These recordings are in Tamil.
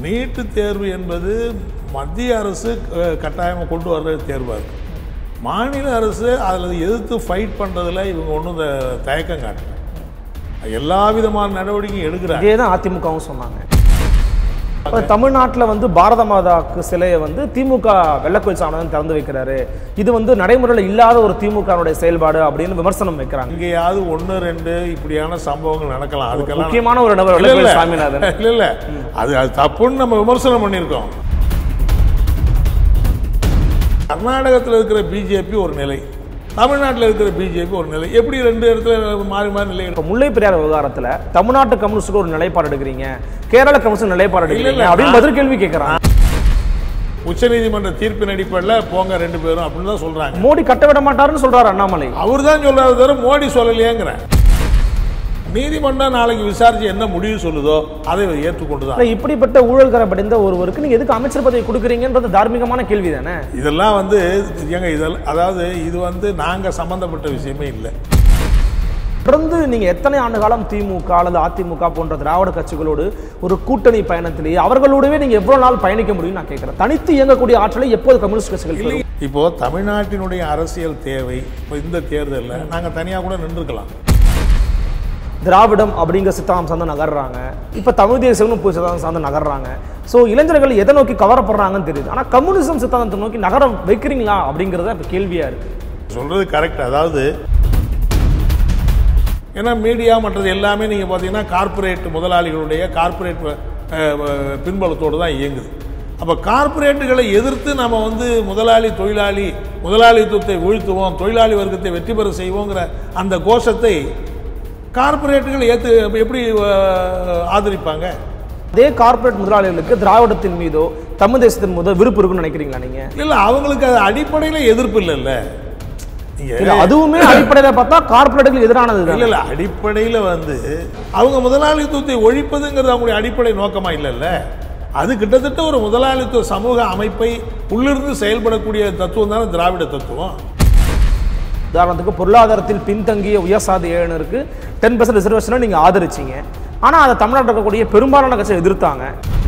நீட்டு தேர்வு என்பது மத்திய அரசு அஹ், கட்டாயமாக கொண்டு வர்ற தேர்வாக இருக்கு மாநில அரசு அதில் எதிர்த்து ஃபைட் பண்ணுறதுல இவங்க ஒன்றும் தயக்கம் காட்டல எல்லா விதமான நடவடிக்கையும் எடுக்கிறாங்க இதே தான் அதிமுகவும் சொன்னாங்க இப்ப தமிழ்நாட்டுல வந்து பாரத மாதாக்கு சிலையை வந்து திமுக வெள்ளக்கோயில் சாமியார் திறந்து வைக்கிறாரு இது வந்து நடைமுறையில் இல்லாத ஒரு திமுகவுடைய செயல்பாடு அப்படின்னு விமர்சனம் வைக்கிறாங்க இங்கேயாவது ஒன்று ரெண்டு இப்படியான சம்பவங்கள் நடக்கலாம் அதுக்கெல்லாம் முக்கியமான ஒரு நபர் இல்ல, இல்ல. வெள்ளக்கோயில் சாமிநாதன் இல்ல இல்ல அது அது தப்புன்னு நம்ம விமர்சனம் பண்ணியிருக்கோம் கர்நாடகத்தில் இருக்கிற பிஜேபி ஒரு நிலை தமிழ்நாட்டில் இருக்கிற பிஜேபி ஒரு நிலை எப்படி ரெண்டு இடத்துல மாறி மாறி நிலை இப்ப முல்லை பெரியார் விவகாரத்துல தமிழ்நாட்டு கம்யூனிஸ்டுக்கு ஒரு நிலைப்பாடு எடுக்கிறீங்க கேரள கம்யூனிஸ்ட் நிலைப்பாடு இல்ல, எடுக்கிறீங்க இல்ல, அப்படின்னு பதில் கேள்வி கேட்கறாங்க உச்சநீதிமன்ற தீர்ப்பின் அடிப்படையில் போங்க ரெண்டு பேரும் அப்படின்னு தான் சொல்றாங்க மோடி கட்ட விட மாட்டாருன்னு சொல்றாரு அண்ணாமலை அவர் தான் சொல்றாரு தவிர மோடி சொல்லலையேங்கிறேன் நீதிமன்றம் நாளைக்கு விசாரிச்சு என்ன முடிவு சொல்லுதோ அதை ஏற்றுக்கொண்டு தான் இல்ல, இப்படிப்பட்ட ஊழல்கார படிந்த ஒருவருக்கு நீங்க எதுக்கு அமைச்சர் பதவி கொடுக்குறீங்கன்றது தார்மீகமான கேள்வி தானே இதெல்லாம் வந்து ஏங்க இதெல்லாம் அதாவது இது வந்து நாங்கள் சம்மந்தப்பட்ட விஷயமே இல்லை தொடர்ந்து நீங்க எத்தனை ஆண்டு காலம் திமுக அல்லது அதிமுக போன்ற திராவிட கட்சிகளோடு ஒரு கூட்டணி பயணத்திலேயே அவர்களோடவே நீங்க எவ்வளவு நாள் பயணிக்க முடியும் நான் கேட்கிறேன் தனித்து இயங்கக்கூடிய ஆற்றலை எப்போது கம்யூனிஸ்ட் கட்சிகள் பெறும்? இப்போ தமிழ்நாட்டினுடைய அரசியல் தேவை இப்போ இந்த தேர்தலில் நாங்கள் தனியாக கூட நின்றுக்கலாம் திராவிடம் அப்படிங்கிற சித்தாந்தம் சார்ந்து நகர்றாங்க இப்ப தமிழ் தேசியம்னு புது சித்தாந்தம் சார்ந்து நகர்றாங்க சோ இளைஞர்கள் எதை நோக்கி கவரப்படுறாங்கன்னு தெரியுது ஆனா கம்யூனிசம் சித்தாந்தத்தை நோக்கி நகர வைக்கிறீங்களா அப்படிங்கறத இப்ப கேள்வியா இருக்கு சொல்கிறது கரெக்ட் அதாவது ஏன்னா மீடியா மற்றது எல்லாமே நீங்கள் பார்த்தீங்கன்னா கார்ப்பரேட் முதலாளிகளுடைய கார்ப்பரேட் பின்பலத்தோடு தான் இயங்குது அப்போ கார்ப்பரேட்டுகளை எதிர்த்து நம்ம வந்து முதலாளி தொழிலாளி முதலாளித்துவத்தை வீழ்த்துவோம் தொழிலாளி வர்க்கத்தை வெற்றி பெற செய்வோங்கிற அந்த கோஷத்தை கார்ப்பரேட்டுகள் ஏற்று எப்படி அஹ், ஆதரிப்பாங்க அதே கார்ப்பரேட் முதலாளிகளுக்கு திராவிடத்தின் மீதோ தமிழ் தேசத்தின் மீதோ விருப்பம் இருக்குன்னு நினைக்கிறீங்களா நீங்க இல்லை அவங்களுக்கு அது அடிப்படையில் எதிர்ப்பு இல்லைல்ல இல்ல நீங்கள் அதுவுமே அடிப்படையில பார்த்தா கார்ப்பரேட்டுக்கு எதிரானது இல்ல இல்ல அடிப்படையில் வந்து அவங்க முதலாளித்துவத்தை ஒழிப்பதுங்கிறது அவங்களுடைய அடிப்படை நோக்கமா இல்லைல்ல அது கிட்டத்தட்ட ஒரு முதலாளித்துவ சமூக அமைப்பை உள்ளிருந்து செயல்படக்கூடிய தத்துவம் தானே திராவிட தத்துவம் உதாரணத்துக்கு பொருளாதாரத்தில் பின்தங்கிய உயர்சாதி ஏழனருக்கு டென் பர்சன்ட் ரிசர்வேஷனை நீங்க ஆதரிச்சீங்க ஆனா அதை தமிழ்நாட்டில் இருக்கக்கூடிய பெரும்பாலான கட்சி எதிர்த்தாங்க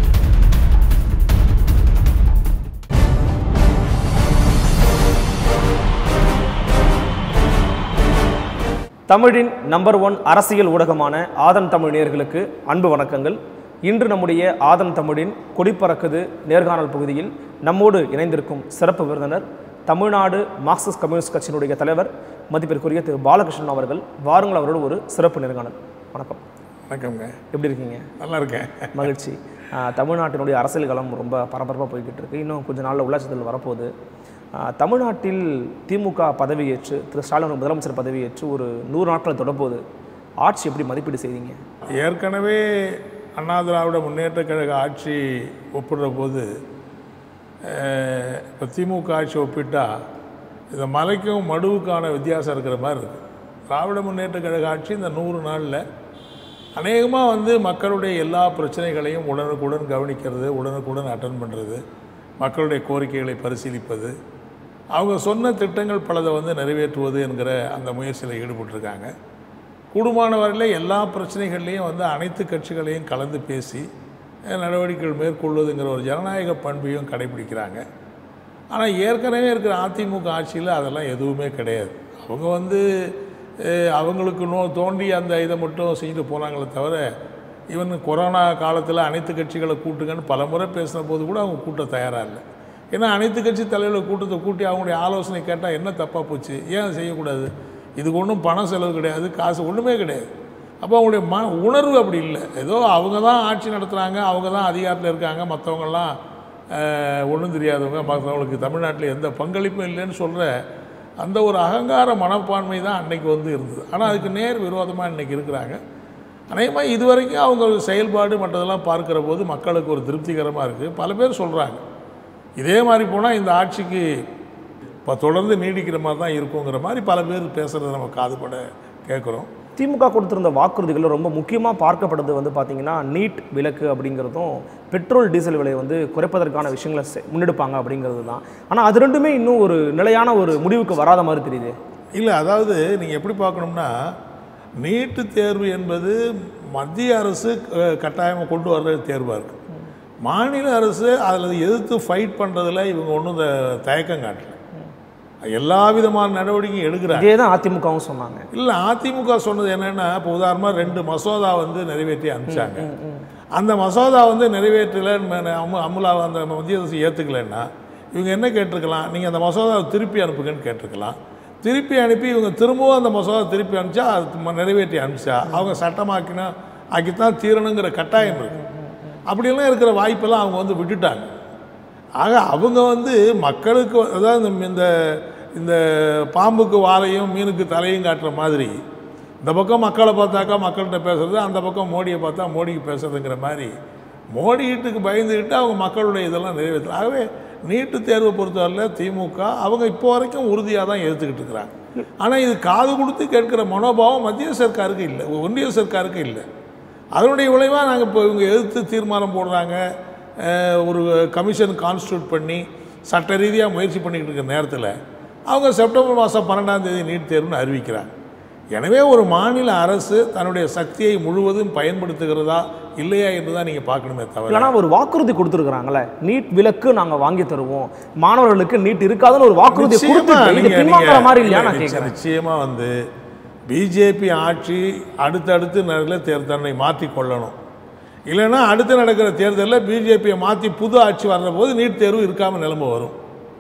தமிழின் நம்பர் ஒன் அரசியல் ஊடகமான ஆதன் தமிழ் நேயர்களுக்கு அன்பு வணக்கங்கள் இன்று நம்முடைய ஆதன் தமிழின் கொடிப்பறக்குது நேர்காணல் பகுதியில் நம்மோடு இணைந்திருக்கும் சிறப்பு விருந்தினர் தமிழ்நாடு மார்க்சிஸ்ட் கம்யூனிஸ்ட் கட்சியினுடைய தலைவர் மதிப்பிற்குரிய திரு பாலகிருஷ்ணன் அவர்கள் வாருங்கள் அவரோடு ஒரு சிறப்பு நேர்காணல் வணக்கம் வணக்கம்ங்க எப்படி இருக்கீங்க நல்லா இருக்கேன் மகிழ்ச்சி ஆஹ், தமிழ்நாட்டினுடைய அரசியல் களம் ரொம்ப பரபரப்பாக போய்கிட்டு இருக்கு இன்னும் கொஞ்ச நாளில் உள்ளாட்சி தேர்தல் வரப்போகுது ஆஹ், தமிழ்நாட்டில் திமுக பதவியேற்று திரு ஸ்டாலின் அவர்கள் முதலமைச்சர் பதவியேற்று ஒரு நூறு நாட்கள் தொடப்போகுது ஆட்சி எப்படி மதிப்பீடு செய்தீங்க ஏற்கனவே அண்ணா திராவிட முன்னேற்ற கழக ஆட்சி ஒப்பிடுற போது அஹ், இப்போ திமுக ஆட்சி ஒப்பிட்டா இந்த மலைக்கும் மடுவுக்கான வித்தியாசம் இருக்கிற மாதிரி இருக்குது திராவிட முன்னேற்ற கழக ஆட்சி இந்த நூறு நாளில் அநேகமாக வந்து மக்களுடைய எல்லா பிரச்சனைகளையும் உடனுக்குடன் கவனிக்கிறது உடனுக்குடன் அட்டன் பண்ணுறது மக்களுடைய கோரிக்கைகளை பரிசீலிப்பது அவங்க சொன்ன திட்டங்கள் பலதை வந்து நிறைவேற்றுவது என்கிற அந்த முயற்சியில் ஈடுபட்டிருக்காங்க கூடுமான வரையில் எல்லா பிரச்சனைகள்லையும் வந்து அனைத்து கட்சிகளையும் கலந்து பேசி அஹ், நடவடிக்கைகள் மேற்கொள்வதுங்கிற ஒரு ஜனநாயக பண்பையும் கடைபிடிக்கிறாங்க ஆனால் ஏற்கனவே இருக்கிற அதிமுக ஆட்சியில் அதெல்லாம் எதுவுமே கிடையாது அவங்க வந்து அஹ், அவங்களுக்கு நோ தோண்டி அந்த இதை மட்டும் செஞ்சுட்டு போனாங்களே தவிர ஈவன் கொரோனா காலத்தில் அனைத்து கட்சிகளை கூட்டுங்கன்னு பல முறை பேசின போது கூட அவங்க கூட்ட தயாராக இல்லை ஏன்னா அனைத்து கட்சி தலைவர்கள் கூட்டத்தை கூட்டி அவங்களுடைய ஆலோசனை கேட்டால் என்ன தப்பாக போச்சு ஏன் அதை செய்யக்கூடாது இதுக்கு ஒன்றும் பணம் செலவு கிடையாது காசு ஒன்றுமே கிடையாது அப்போ அவங்களுடைய ம உணர்வு அப்படி இல்லை ஏதோ அவங்க தான் ஆட்சி நடத்துகிறாங்க அவங்க தான் அதிகாரத்தில் இருக்காங்க மற்றவங்கெல்லாம் ஒன்றும் தெரியாதவங்க மற்றவங்களுக்கு தமிழ்நாட்டில் எந்த பங்களிப்பும் இல்லைன்னு சொல்கிற அந்த ஒரு அகங்கார மனப்பான்மை தான் அன்னைக்கு வந்து இருந்தது ஆனால் அதுக்கு நேர் விரோதமாக இன்னைக்கு இருக்கிறாங்க அநேகமாக இதுவரைக்கும் அவங்க செயல்பாடு மற்றதெல்லாம் பார்க்குற போது மக்களுக்கு ஒரு திருப்திகரமாக இருக்குது பல பேர் சொல்கிறாங்க இதே மாதிரி போனால் இந்த ஆட்சிக்கு இப்போ தொடர்ந்து நீடிக்கிற மாதிரி தான் இருக்குங்கிற மாதிரி பல பேர் பேசுகிறத நம்ம காதுபட கேட்குறோம் திமுக கொடுத்திருந்த வாக்குறுதிகளில் ரொம்ப முக்கியமாக பார்க்கப்படுறது வந்து பார்த்தீங்கன்னா நீட் விலக்கு அப்படிங்கிறதும் பெட்ரோல் டீசல் விலையை வந்து குறைப்பதற்கான விஷயங்களை செ- முன்னெடுப்பாங்க அப்படிங்கிறது தான் ஆனால் அது ரெண்டுமே இன்னும் ஒரு நிலையான ஒரு முடிவுக்கு வராத மாதிரி தெரியுது இல்லை அதாவது நீங்கள் எப்படி பார்க்கணும்னா நீட்டு தேர்வு என்பது மத்திய அரசு அஹ், கட்டாயமாக கொண்டு வர்ற தேர்வாக இருக்குது மாநில அரசு அதில் எதிர்த்து ஃபைட் பண்ணுறதுல இவங்க ஒன்றும் தயக்கம் காட்டல எல்லா விதமான நடவடிக்கையும் எடுக்கிறாங்க இதே தான் அதிமுகவும் சொன்னாங்க இல்லை அதிமுக சொன்னது என்னன்னா இப்போ உதாரணமாக ரெண்டு மசோதா வந்து நிறைவேற்றி அனுப்பிச்சாங்க அந்த மசோதா வந்து நிறைவேற்றல அமு அமுலா அந்த மத்திய அரசு ஏற்றுக்கலைன்னா இவங்க என்ன கேட்டிருக்கலாம் நீங்கள் அந்த மசோதாவை திருப்பி அனுப்புங்கன்னு கேட்டிருக்கலாம் திருப்பி அனுப்பி இவங்க திரும்பவும் அந்த மசோதா திருப்பி அனுப்பிச்சா அது ம- நிறைவேற்றி அனுப்பிச்சா அவங்க சட்டமாக்கினா ஆக்கித்தான் தீரணுங்கிற கட்டாயம் இருக்கு அப்படியெல்லாம் இருக்கிற வாய்ப்பெல்லாம் அவங்க வந்து விட்டுட்டாங்க ஆக அவங்க வந்து மக்களுக்கு அதாவது இந்த- இந்த இந்த பாம்புக்கு வாலையும் மீனுக்கு தலையும் காட்டுற மாதிரி இந்த பக்கம் மக்களை பார்த்தாக்கா மக்கள்கிட்ட பேசுறது அந்த பக்கம் மோடியை பார்த்தா மோடிக்கு பேசுறதுங்கிற மாதிரி மோடி வீட்டுக்கு பயந்துக்கிட்டு அவங்க மக்களுடைய இதெல்லாம் நிறைவேற்றலாம் ஆகவே நீட்டு தேர்வை பொறுத்தவரையில் திமுக அவங்க இப்போ வரைக்கும் உறுதியாக தான் எடுத்துக்கிட்டு இருக்கிறாங்க ஆனால் இது காது கொடுத்து கேட்கிற மனோபாவம் மத்திய சர்க்காருக்கு இல்லை ஒன்றிய சர்க்காருக்கு இல்லை அதனுடைய விளைவாக நாங்கள் இப்போ இவங்க எதிர்த்து தீர்மானம் போடுறாங்க அஹ், ஒரு கமிஷன் கான்ஸ்டியூட் பண்ணி சட்ட ரீதியாக முயற்சி பண்ணிக்கிட்டு இருக்கிற நேரத்தில் அவங்க செப்டம்பர் மாதம் பன்னெண்டாம் தேதி நீட் தேர்வுன்னு அறிவிக்கிறாங்க எனவே ஒரு மாநில அரசு தன்னுடைய சக்தியை முழுவதும் பயன்படுத்துகிறதா இல்லையா என்று தான் நீங்கள் பார்க்கணுமே தவிர இல்லைனா ஒரு வாக்குறுதி கொடுத்துருக்குறாங்களே நீட் விலக்கு நாங்க வாங்கி தருவோம் மாணவர்களுக்கு நீட் இருக்காதுன்னு ஒரு வாக்குறுதி நிச்சயமா கொடுத்துட்டு இது நீங்க- பின்வாங்குற நீங்க- மாதிரி இல்லையா இல்ல, நான் நிச்சயம், கேட்குறேன் நிச்சயமா வந்து பிஜேபி ஆட்சி அடுத்தடுத்து நடக்கிற தேர் தன்னை மாற்றி கொள்ளணும் இல்லைன்னா அடுத்து நடக்கிற தேர்தலில் பிஜேபியை மாற்றி புது ஆட்சி வர்ற போது நீட் தேர்வு இருக்காமல் நிலைமை வரும்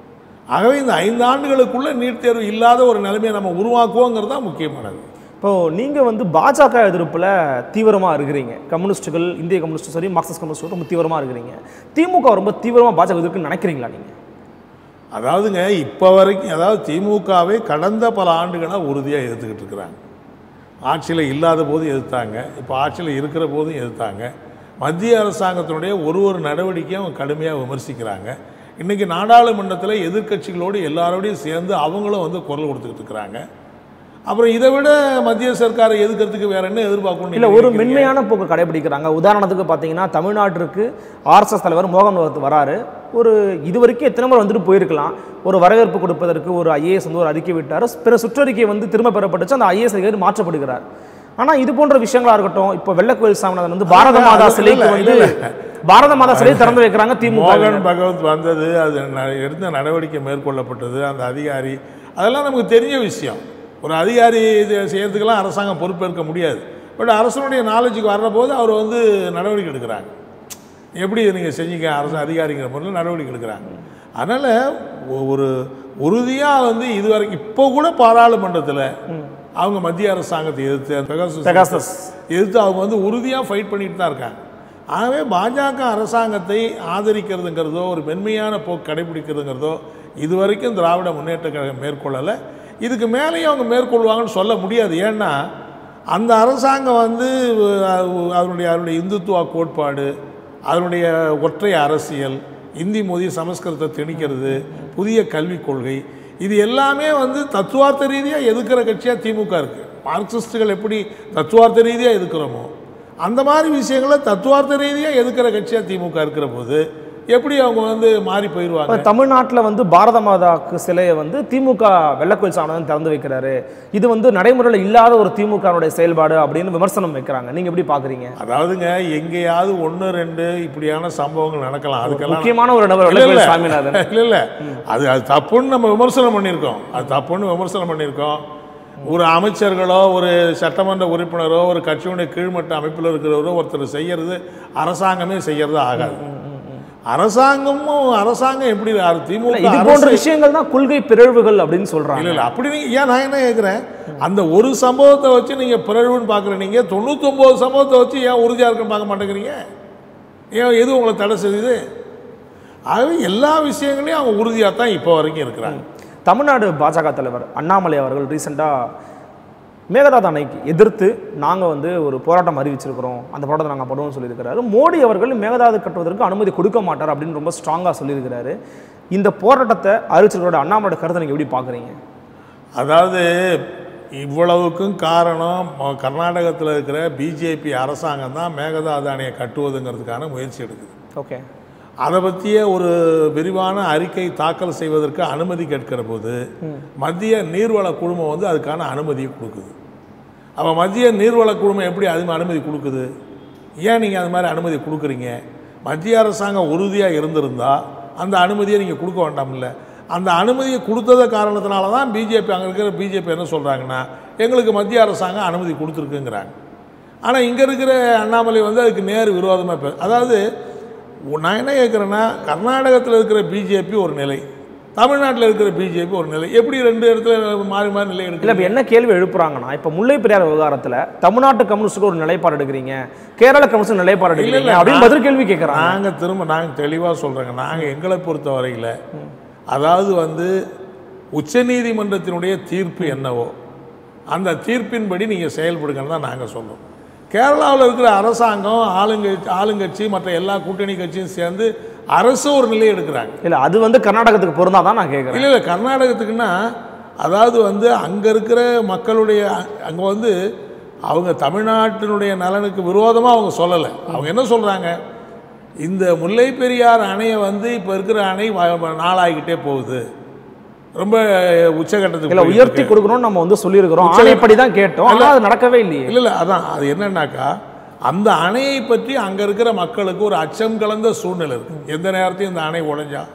ஆகவே இந்த ஐந்து ஆண்டுகளுக்குள்ள நீட் தேர்வு இல்லாத ஒரு நிலைமையை நம்ம உருவாக்குவோங்கிறது தான் முக்கியமானது இப்போ நீங்க வந்து பாஜக எதிர்ப்புல தீவிரமா இருக்கிறீங்க கம்யூனிஸ்டுகள் இந்திய கம்யூனிஸ்ட் சரி மார்க்சிஸ்ட் கம்யூனிஸ்ட் ரொம்ப தீவிரமா இருக்கிறீங்க திமுக ரொம்ப தீவிரமா பாஜக எதிர்க்குன்னு நினைக்கிறீங்களா நீங்க அதாவதுங்க இப்போ வரைக்கும் அதாவது திமுகவை கடந்த பல ஆண்டுகளாக உறுதியாக எதிர்த்துக்கிட்டு இருக்கிறாங்க ஆட்சியில் இல்லாத போது எதிர்த்தாங்க இப்போ ஆட்சியில் இருக்கிற போதும் எதிர்த்தாங்க மத்திய அரசாங்கத்தினுடைய ஒரு ஒரு நடவடிக்கையும் அவங்க கடுமையாக விமர்சிக்கிறாங்க இன்றைக்கி நாடாளுமன்றத்தில் எதிர்க்கட்சிகளோடு எல்லாரோடையும் சேர்ந்து அவங்களும் வந்து குரல் கொடுத்துக்கிட்டு இருக்கிறாங்க அப்புறம் இதை விட மத்திய சர்க்காரை எதிர்க்கிறதுக்கு வேற என்ன எதிர்பார்க்கணும் இல்ல ஒரு மென்மையான போக்கு கடைபிடிக்கிறாங்க உதாரணத்துக்கு பார்த்தீங்கன்னா தமிழ்நாட்டிற்கு ஆர்எஸ்எஸ் தலைவர் மோகன் பகவத் வராரு ஒரு இது வரைக்கும் எத்தனை முறை வந்துட்டு போயிருக்கலாம் ஒரு வரவேற்பு கொடுப்பதற்கு ஒரு ஐஏஎஸ் வந்து ஒரு அறிக்கை விட்டார் பிற சுற்றறிக்கை வந்து திரும்ப பெறப்பட்டுச்சு அந்த ஐஏஎஸ் அதிகாரி மாற்றப்படுகிறார் ஆனா இது போன்ற விஷயங்களா இருக்கட்டும் இப்போ வெள்ளக்கோயில் சாமிநாதன் வந்து பாரத இல்ல, மாதா அது சிலைக்கு இல்ல, வந்து இல்ல. பாரத மாதா சிலை திறந்து வைக்கிறாங்க திமுக மோகன் பகவத் வந்தது அது ந- எடுத்த நடவடிக்கை மேற்கொள்ளப்பட்டது அந்த அதிகாரி அதெல்லாம் நமக்கு தெரிஞ்ச விஷயம் ஒரு அதிகாரி இது செய்யறதுக்கெல்லாம் அரசாங்கம் பொறுப்பேற்க முடியாது பட் அரசனுடைய நாலேஜுக்கு வர்ற போது அவர் வந்து நடவடிக்கை எடுக்கிறாங்க எப்படி நீங்கள் செஞ்சீங்க அரசு அதிகாரிங்கிற முறையில் நடவடிக்கை எடுக்கிறாங்க அதனால் ஒரு உறுதியாக வந்து இதுவரைக்கும் இப்போ கூட பாராளுமன்றத்தில் அவங்க மத்திய அரசாங்கத்தை எதிர்த்து பெகாசஸ் பெகாசஸ். எதிர்த்து அவங்க வந்து உறுதியாக ஃபைட் பண்ணிட்டு தான் இருக்காங்க ஆகவே பாஜக அரசாங்கத்தை ஆதரிக்கிறதுங்கிறதோ ஒரு மென்மையான போக்கு கடைபிடிக்கிறதுங்கிறதோ இதுவரைக்கும் திராவிட முன்னேற்ற கழகம் மேற்கொள்ளலை இதுக்கு மேலேயும் அவங்க மேற்கொள்வாங்கன்னு சொல்ல முடியாது ஏன்னா அந்த அரசாங்கம் வந்து அஹ், அதனுடைய அதனுடைய இந்துத்துவா கோட்பாடு அதனுடைய ஒற்றை அரசியல் இந்தி மோதி சமஸ்கிருதத்தை திணிக்கிறது புதிய கல்விக் கொள்கை இது எல்லாமே வந்து தத்துவார்த்த ரீதியாக எதுக்கிற கட்சியாக திமுக இருக்குது மார்க்சிஸ்டுகள் எப்படி தத்துவார்த்த ரீதியாக எதுக்குறோமோ அந்த மாதிரி விஷயங்களை தத்துவார்த்த ரீதியாக எதுக்கிற கட்சியாக திமுக இருக்கிற போது எப்படி அவங்க வந்து மாறி போயிடுவாங்க இப்போ தமிழ்நாட்டில் வந்து பாரத மாதாக்கு சிலையை வந்து திமுக வெள்ளக்கோயில் சாமிநாதன் திறந்து வைக்கிறாரு இது வந்து நடைமுறையில் இல்லாத ஒரு திமுகவுடைய செயல்பாடு அப்படின்னு விமர்சனம் வைக்கிறாங்க நீங்க எப்படி பாக்குறீங்க அதாவதுங்க எங்கேயாவது ஒன்று ரெண்டு இப்படியான சம்பவங்கள் நடக்கலாம் அதுக்கெல்லாம் முக்கியமான ஒரு நபர் இல்ல, இல்ல. வெள்ளக்கோயில் சாமிநாதன் இல்ல இல்ல அது அது தப்புன்னு நம்ம விமர்சனம் பண்ணியிருக்கோம் அது தப்புன்னு விமர்சனம் பண்ணியிருக்கோம் ஒரு அமைச்சர்களோ ஒரு சட்டமன்ற உறுப்பினரோ ஒரு கட்சியுடைய கீழ்மட்ட அமைப்பில் இருக்கிறவரோ ஒருத்தர் செய்யறது அரசாங்கமே செய்யறது ஆகாது அரசாங்கமும் அரசாங்கம் எப்படி அது திமுக இது போன்ற அரசு- விஷயங்கள் தான் கொள்கை பிறழ்வுகள் அப்படின்னு சொல்றாங்க இல்ல இல்ல அப்படி நீங்க ஏன் நான் என்ன கேட்குறேன் அந்த ஒரு சம்பவத்தை வச்சு நீங்க பிறழ்வுன்னு பார்க்குற நீங்க தொண்ணூத்தொம்பது சம்பவத்தை வச்சு ஏன் உறுதியாக இருக்குன்னு பார்க்க மாட்டேங்கிறீங்க ஏன் எது உங்களை தடை செய்யுது ஆகவே எல்லா விஷயங்களையும் அவங்க உறுதியாக தான் இப்போ வரைக்கும் இருக்கிறாங்க தமிழ்நாடு பாஜக தலைவர் அண்ணாமலை அவர்கள் ரீசெண்டாக மேகதாது அணைக்கு எதிர்த்து நாங்கள் வந்து ஒரு போராட்டம் அறிவிச்சிருக்கிறோம் அந்த போராட்டத்தை நாங்கள் படுவோம்னு சொல்லியிருக்கிறாரு மோடி அவர்கள் மேகதாது கட்டுவதற்கு அனுமதி கொடுக்க மாட்டார் அப்படின்னு ரொம்ப ஸ்ட்ராங்காக சொல்லியிருக்கிறாரு இந்த போராட்டத்தை அறிவிச்சிருக்கிற அண்ணாமலையோட கருத்தை நீங்கள் எப்படி பார்க்குறீங்க அதாவது இவ்வளவுக்கும் காரணம் ம- கர்நாடகத்தில் இருக்கிற பிஜேபி அரசாங்கம் தான் மேகதாது அணையை கட்டுவதுங்கிறதுக்கான முயற்சி எடுக்குது ஓகே அதை பற்றிய ஒரு விரிவான அறிக்கை தாக்கல் செய்வதற்கு அனுமதி கேட்கிற போது மத்திய நீர்வள குழுமம் வந்து அதுக்கான அனுமதியை கொடுக்குது அப்போ மத்திய நீர்வள குழுமம் எப்படி அது அனுமதி கொடுக்குது ஏன் நீங்கள் அது மாதிரி அனுமதி கொடுக்குறீங்க மத்திய அரசாங்கம் உறுதியாக இருந்திருந்தா அந்த அனுமதியை நீங்கள் கொடுக்க வேண்டாம்ல அந்த அனுமதியை கொடுத்தத காரணத்தினால தான் பிஜேபி அங்கே இருக்கிற பிஜேபி என்ன சொல்கிறாங்கன்னா எங்களுக்கு மத்திய அரசாங்கம் அனுமதி கொடுத்துருக்குங்கிறாங்க ஆனால் இங்கே இருக்கிற அண்ணாமலை வந்து அதுக்கு நேர் விரோதமாக பே அதாவது நான் என்ன கேட்குறேன்னா கர்நாடகத்தில் இருக்கிற பிஜேபி ஒரு நிலை தமிழ்நாட்டில் இருக்கிற பிஜேபி ஒரு நிலை எப்படி ரெண்டு இடத்துல மாறி மாறி நிலை இல்ல எடுக்கல இப்ப என்ன கேள்வி எழுப்புறாங்கன்னா இப்ப முல்லை பெரியார் விவகாரத்துல தமிழ்நாட்டு கம்யூனிஸ்டுக்கு ஒரு நிலைப்பாடு எடுக்கிறீங்க கேரள கம்யூனிஸ்ட் நிலைப்பாடு இல்ல, எடுக்கிறீங்க இல்ல, அப்படின்னு நான்- பதில் கேள்வி கேட்கறாங்க நாங்கள் திரும்ப நாங்கள் தெளிவாக சொல்கிறோங்க நாங்கள் எங்களை பொறுத்த வரையில் அதாவது வந்து உச்சநீதிமன்றத்தினுடைய தீர்ப்பு என்னவோ அந்த தீர்ப்பின்படி நீங்கள் செயல்படுங்கன்னு தான் நாங்கள் சொல்றோம் கேரளாவில் இருக்கிற அரசாங்கம் ஆளுங்கட்சி ஆளுங்கட்சி மற்ற எல்லா கூட்டணி கட்சியும் சேர்ந்து அரசு ஒரு நிலை எடுக்கிறாங்க இல்ல அது வந்து கர்நாடகத்துக்கு பொருந்தாதான் நான் கேட்கறேன் இல்லை இல்லை கர்நாடகத்துக்குன்னா அதாவது வந்து அங்கே இருக்கிற மக்களுடைய அங்கே வந்து அவங்க தமிழ்நாட்டினுடைய நலனுக்கு விரோதமாக அவங்க சொல்லலை அவங்க என்ன சொல்கிறாங்க இந்த முல்லை பெரியார் அணையை வந்து இப்போ இருக்கிற அணை வ- வ- நாளாகிக்கிட்டே போகுது ரொம்ப உச்சகட்டத்துக்கு இல்ல போயிட்டு உயர்த்தி இருக்கு. கொடுக்கணும்னு நம்ம வந்து சொல்லியிருக்கிறோம் உச்ச- ஆணைப்படி தான் கேட்டோம் ஆனா அது நடக்கவே இல்லையே இல்லை இல்லை அதான் அது என்னன்னாக்கா அந்த அணையை பற்றி அங்கே இருக்கிற மக்களுக்கு ஒரு அச்சம் கலந்த சூழ்நிலை இருக்கு எந்த நேரத்தையும் இந்த அணை உடைஞ்சா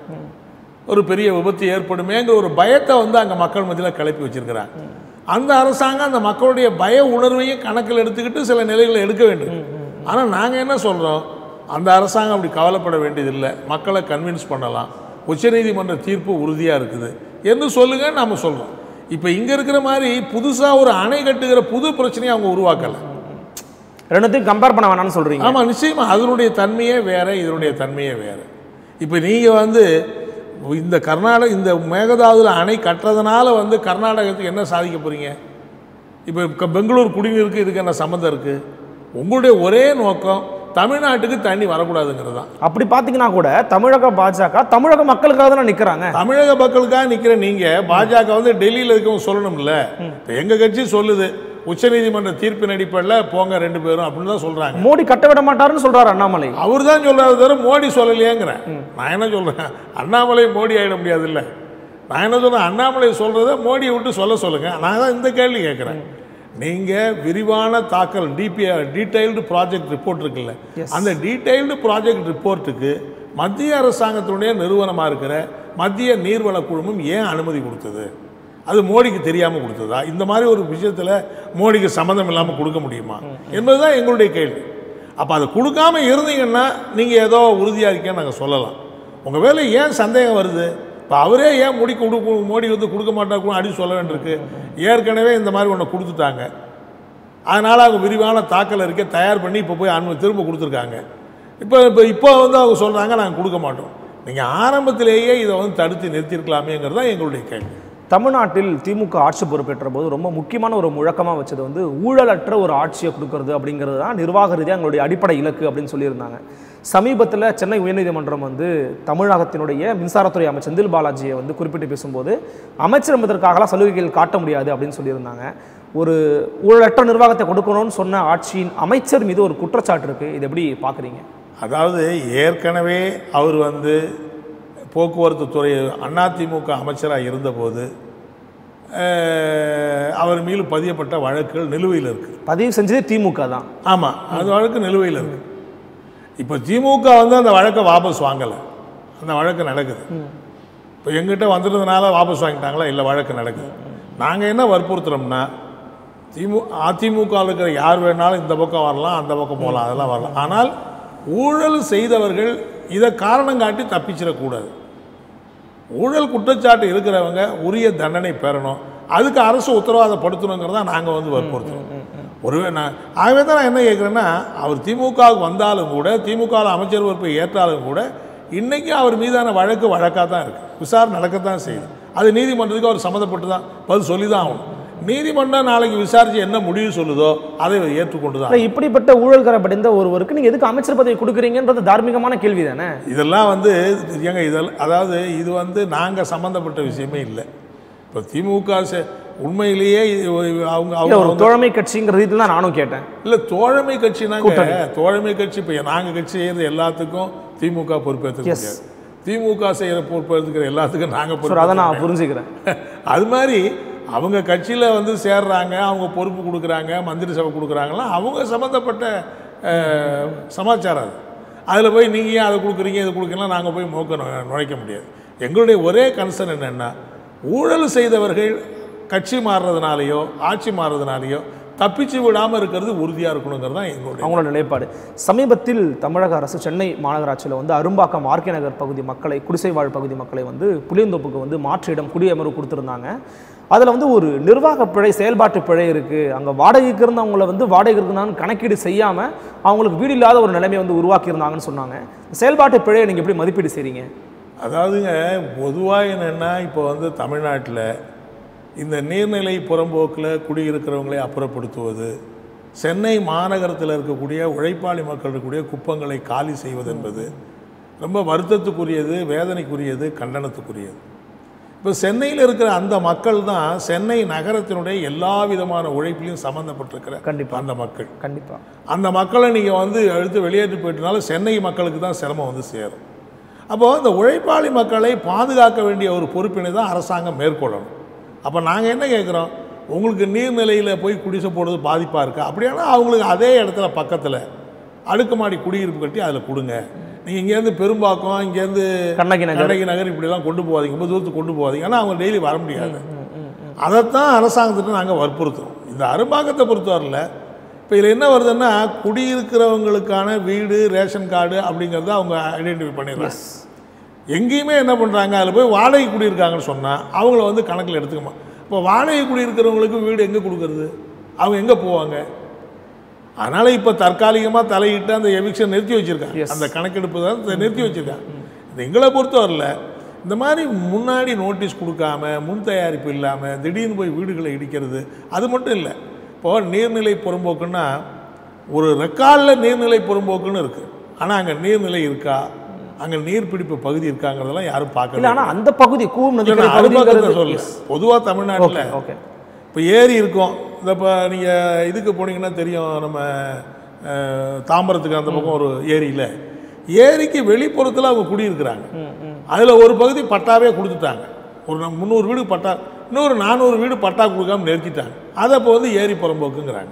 ஒரு பெரிய விபத்து ஏற்படுமேங்கிற ஒரு பயத்தை வந்து அங்கே மக்கள் மத்தியில் கிளப்பி வச்சிருக்கிறாங்க அந்த அரசாங்கம் அந்த மக்களுடைய பய உணர்வையும் கணக்கில் எடுத்துக்கிட்டு சில நிலைகளை எடுக்க வேண்டும் ஆனால் நாங்கள் என்ன சொல்கிறோம் அந்த அரசாங்கம் அப்படி கவலைப்பட வேண்டியதில்லை மக்களை கன்வின்ஸ் பண்ணலாம் உச்சநீதிமன்ற தீர்ப்பு உறுதியாக இருக்குது என்று சொல்லுங்க நாம சொல்கிறோம் இப்போ இங்கே இருக்கிற மாதிரி புதுசாக ஒரு அணை கட்டுகிற புது பிரச்சனையை அவங்க உருவாக்கலை ரெண்டுத்தையும் கம்பேர் பண்ண வேணாம்னு சொல்றீங்க ஆமா நிச்சயமா அதனுடைய தன்மையே வேற இதனுடைய தன்மையே வேற இப்போ நீங்க வந்து இந்த கர்நாடக இந்த மேகதாதுல அணை கட்டுறதுனால வந்து கர்நாடகத்துக்கு என்ன சாதிக்க போறீங்க இப்போ பெங்களூர் குடிநீருக்கு இதுக்கு என்ன சம்மந்தம் இருக்கு உங்களுடைய ஒரே நோக்கம் தமிழ்நாட்டுக்கு தண்ணி வரக்கூடாதுங்கிறது தான் அப்படி பாத்தீங்கன்னா கூட தமிழக பாஜக தமிழக மக்களுக்காக தானே நிக்கிறாங்க தமிழக மக்களுக்காக நிக்கிற நீங்க பாஜக வந்து டெல்லியில் இருக்கவங்க சொல்லணும்ல இப்போ எங்க கட்சி சொல்லுது உச்சநீதிமன்ற தீர்ப்பின் அடிப்படையில் போங்க ரெண்டு பேரும் அப்படின்னு தான் சொல்றாங்க மோடி கட்ட விட மாட்டாருன்னு சொல்றாரு அண்ணாமலை அவர் தான் சொல்றாரு தவிர மோடி சொல்லலையேங்கிறேன் நான் என்ன சொல்றேன் அண்ணாமலை மோடி ஆகிட முடியாதுல்ல நான் என்ன சொல்றேன் அண்ணாமலை சொல்றத மோடியை விட்டு சொல்ல சொல்லுங்க நான் தான் இந்த கேள்வி கேட்குறேன் நீங்க விரிவான தாக்கல் டிபிஆர் டீடைல்டு ப்ராஜெக்ட் ரிப்போர்ட் இருக்குல்ல அந்த டீடைல்டு ப்ராஜெக்ட் ரிப்போர்ட்டுக்கு மத்திய அரசாங்கத்தினுடைய நிறுவனமா இருக்கிற மத்திய நீர்வள குழுமம் ஏன் அனுமதி கொடுத்தது அது மோடிக்கு தெரியாம கொடுத்ததா இந்த மாதிரி ஒரு விஷயத்துல மோடிக்கு சம்மந்தம் இல்லாம கொடுக்க முடியுமா என்பதுதான் எங்களுடைய கேள்வி அப்போ அதை கொடுக்காம இருந்தீங்கன்னா நீங்கள் ஏதோ உறுதியாக இருக்கேன்னு நாங்கள் சொல்லலாம் உங்கள் வேலை ஏன் சந்தேகம் வருது இப்போ அவரே ஏன் முடி கொடுக்க மோடி வந்து கொடுக்க மாட்டாரு அடி சொல்ல வேண்டியிருக்கு ஏற்கனவே இந்த மாதிரி ஒன்று கொடுத்துட்டாங்க அதனால் அவங்க விரிவான தாக்கல் அறிக்கை தயார் பண்ணி இப்போ போய் அனுமதி திரும்ப கொடுத்துருக்காங்க இப்போ இப்போ இப்போ வந்து அவங்க சொல்கிறாங்க நாங்கள் கொடுக்க மாட்டோம் நீங்கள் ஆரம்பத்திலேயே இதை வந்து தடுத்து நிறுத்தியிருக்கலாமேங்கிறது தான் எங்களுடைய கேள்வி தமிழ்நாட்டில் திமுக ஆட்சி பொறுப்பேற்ற போது ரொம்ப முக்கியமான ஒரு முழக்கமாக வச்சது வந்து ஊழலற்ற ஒரு ஆட்சியை கொடுக்கறது அப்படிங்கிறது தான் நிர்வாக ரீதியாக எங்களுடைய அடிப்படை இலக்கு அப்படின்னு சொல்லியிருந்தாங்க சமீபத்தில் சென்னை உயர்நீதிமன்றம் வந்து தமிழகத்தினுடைய மின்சாரத்துறை அமைச்சர் செந்தில் பாலாஜியை வந்து குறிப்பிட்டு பேசும்போது அமைச்சர் என்பதற்காகலாம் சலுகைகள் காட்ட முடியாது அப்படின்னு சொல்லியிருந்தாங்க ஒரு ஊழலற்ற நிர்வாகத்தை கொடுக்கணும்னு சொன்ன ஆட்சியின் அமைச்சர் மீது ஒரு குற்றச்சாட்டு இருக்குது இது எப்படி பார்க்குறீங்க அதாவது ஏற்கனவே அவர் வந்து போக்குவரத்து துறை அதிமுக அமைச்சராக இருந்தபோது அஹ், அவர் மீது பதியப்பட்ட வழக்குகள் நிலுவையில் இருக்குது பதிவு செஞ்சதே திமுக தான் ஆமாம் அந்த வழக்கு நிலுவையில் இருக்கு இப்போ திமுக வந்து அந்த வழக்கை வாபஸ் வாங்கலை அந்த வழக்கு நடக்குது இப்போ எங்கிட்ட வந்துட்டதுனால வாபஸ் வாங்கிட்டாங்களா இல்லை வழக்கு நடக்குது நாங்கள் என்ன வற்புறுத்துறோம்னா திமு அதிமுக இருக்கிற யார் வேணாலும் இந்த பக்கம் வரலாம் அந்த பக்கம் போகலாம் அதெல்லாம் வரலாம் ஆனால் ஊழல் செய்தவர்கள் இதை காரணம் காட்டி தப்பிச்சிடக்கூடாது ஊழல் குற்றச்சாட்டு இருக்கிறவங்க உரிய தண்டனை பெறணும் அதுக்கு அரசு உத்தரவாதப்படுத்தணுங்கிறத நாங்கள் வந்து வற்புறுத்துறோம் ஒருவே நான் ஆகவே தான் நான் என்ன கேட்குறேன்னா அவர் திமுகவுக்கு வந்தாலும் கூட திமுகவில் அமைச்சர் பொறுப்பை ஏற்றாலும் கூட இன்னைக்கு அவர் மீதான வழக்கு வழக்காக தான் இருக்குது விசாரணை நடக்கத்தான் செய்யுது அது நீதிமன்றத்துக்கு அவர் சம்மந்தப்பட்டு தான் பதில் சொல்லி தான் ஆகணும் நீதிமன்றம் நாளைக்கு விசாரித்து என்ன முடிவு சொல்லுதோ அதை அவர் ஏற்றுக்கொண்டு தான் இல்லை இப்படிப்பட்ட ஊழல்கரை படிந்த ஒருவருக்கு நீங்கள் எதுக்கு அமைச்சர் பதவி கொடுக்குறீங்கன்றது தார்மீகமான கேள்வி தானே இதெல்லாம் வந்து ஏங்க இதெல்லாம் அதாவது இது வந்து நாங்கள் சம்மந்தப்பட்ட விஷயமே இல்லை இப்போ திமுக ச- உண்மையிலேயே இது ஒரு- அவங்க இல்ல ஒரு அவங்க தோழமை கட்சிங்கிற ரீதியில் தான் நானும் கேட்டேன் இல்லை தோழமை கட்சினாங்க தோழமை கட்சி இப்போ நாங்கள் கட்சி செய்யறது எல்லாத்துக்கும் திமுக பொறுப்பேற்றுக்க Yes. முடியாது திமுக செய்கிற பொறுப்பேற்றுக்கிற எல்லாத்துக்கும் நாங்கள் சார் அதை நான் புரிஞ்சுக்கிறேன் அது மாதிரி அவங்க கட்சியில் வந்து சேர்றாங்க அவங்க பொறுப்பு கொடுக்குறாங்க மந்திரி சபை கொடுக்குறாங்கலாம் அவங்க சம்மந்தப்பட்ட அஹ், சமாச்சாரம் அது அதில் போய் நீங்கள் ஏன் அதை கொடுக்குறீங்க இதை கொடுக்கலாம் நாங்கள் போய் மோக்க நு- நுழைக்க முடியாது எங்களுடைய ஒரே கன்சர்ன் என்னென்னா ஊழல் செய்தவர்கள் கட்சி மாறுறதுனாலையோ ஆட்சி மாறுறதுனாலையோ தப்பிச்சு விடாமல் இருக்கிறது உறுதியாக இருக்கணுங்கிறது தான் எங்களுடைய அவங்களோட நிலைப்பாடு சமீபத்தில் தமிழக அரசு சென்னை மாநகராட்சியில் வந்து அரும்பாக்கம் ஆர்கே நகர் பகுதி மக்களை குடிசை வாழ் பகுதி மக்களை வந்து புளியந்தோப்புக்கு வந்து மாற்று இடம் குடியமர்வு கொடுத்துருந்தாங்க அதில் வந்து ஒரு நிர்வாக பிழை செயல்பாட்டு பிழை இருக்குது அங்கே வாடகைக்கு இருந்தவங்கள வந்து வாடகைக்கு இருந்தான்னு கணக்கீடு செய்யாமல் அவங்களுக்கு வீடு இல்லாத ஒரு நிலைமையை வந்து உருவாக்கியிருந்தாங்கன்னு சொன்னாங்க செயல்பாட்டு பிழையை நீங்கள் எப்படி மதிப்பீடு செய்றீங்க அதாவதுங்க பொதுவாக என்னென்னா இப்போ வந்து தமிழ்நாட்டில் இந்த நீர்நிலை புறம்போக்கில் குடியிருக்கிறவங்களை அப்புறப்படுத்துவது சென்னை மாநகரத்தில் இருக்கக்கூடிய உழைப்பாளி மக்கள் இருக்கக்கூடிய குப்பங்களை காலி செய்வது என்பது ரொம்ப வருத்தத்துக்குரியது வேதனைக்குரியது கண்டனத்துக்குரியது இப்போ சென்னையில் இருக்கிற அந்த மக்கள் தான் சென்னை நகரத்தினுடைய எல்லா விதமான உழைப்பிலையும் சம்மந்தப்பட்டிருக்கிற கண்டிப்பா. அந்த மக்கள் கண்டிப்பாக அந்த மக்களை நீங்கள் வந்து எடுத்து வெளியேற்றி போயிட்டனால சென்னை மக்களுக்கு தான் சிரமம் வந்து சேரும் அப்போது இந்த உழைப்பாளி மக்களை பாதுகாக்க வேண்டிய ஒரு பொறுப்பினை தான் அரசாங்கம் மேற்கொள்ளணும் அப்போ நாங்கள் என்ன கேட்குறோம் உங்களுக்கு நீர்நிலையில் போய் குடிசை போடுறது பாதிப்பாக இருக்கா அப்படியானா அவங்களுக்கு அதே இடத்துல பக்கத்தில் அடுக்குமாடி குடியிருப்பு கட்டி அதில் கொடுங்க நீங்கள் இங்கேருந்து பெரும்பாக்கம் இங்கேருந்து கண்ணகி நகர் கண்ணகி நகர் இப்படிலாம் கொண்டு போகாதீங்க ரொம்ப தூரத்துக்கு கொண்டு போகாதீங்க ஆனால் அவங்க டெய்லி வர முடியாது அதைத்தான் அரசாங்கத்திட்ட நாங்கள் வற்புறுத்துறோம் இந்த அரும்பாக்கத்தை பொறுத்தவரையில் இப்போ இதில் என்ன வருதுன்னா குடியிருக்கிறவங்களுக்கான வீடு ரேஷன் கார்டு அப்படிங்கிறத அவங்க ஐடென்டிஃபை பண்ணிடுறாங்க எங்கேயுமே என்ன பண்ணுறாங்க அதில் போய் வாடகை குடியிருக்காங்கன்னு சொன்னால் அவங்கள வந்து கணக்கில் எடுத்துக்கமா இப்போ வாடகை குடியிருக்கிறவங்களுக்கு வீடு எங்கே கொடுக்கறது அவங்க எங்கே போவாங்க அதனால் இப்போ தற்காலிகமாக தலையிட்டு அந்த எவிக்ஷன் நிறுத்தி வச்சுருக்காங்க Yes. அந்த கணக்கெடுப்பு தான் இதை நிறுத்தி வச்சுருக்காங்க இந்த எங்களை பொறுத்தவரையில் இந்த மாதிரி முன்னாடி நோட்டீஸ் கொடுக்காம முன் தயாரிப்பு இல்லாமல் திடீர்னு போய் வீடுகளை இடிக்கிறது அது மட்டும் இல்லை இப்போது நீர்நிலை புறம்போக்குன்னா ஒரு ரெக்கார்டில் நீர்நிலை புறம்போக்குன்னு இருக்குது ஆனால் அங்கே நீர்நிலை இருக்கா அங்கே நீர்பிடிப்பு பகுதி இருக்காங்கிறதெல்லாம் யாரும் இல்லை பார்க்கல ஆனால் அந்த பகுதி கூவம் நதிக்கரை அரும்பாக்கத்தை பகுதிங்கிறது சொல்ல பொதுவாக தமிழ்நாட்டில் ஓகே இப்போ ஏரி இருக்கும் இந்த இப்போ நீங்கள் இதுக்கு போனீங்கன்னா தெரியும் நம்ம அஹ், தாம்பரத்துக்கு அந்த பக்கம் ஒரு ஏரியில் ஏரிக்கு வெளிப்புறத்தில் அவங்க குடியிருக்கிறாங்க அதில் ஒரு பகுதி பட்டாவே கொடுத்துட்டாங்க ஒரு நம்ம முந்நூறு வீடு பட்டா இன்னொரு நானூறு வீடு பட்டா கொடுக்காம நிறுத்திட்டாங்க அதை இப்போ வந்து ஏரி புறம்போக்குங்கிறாங்க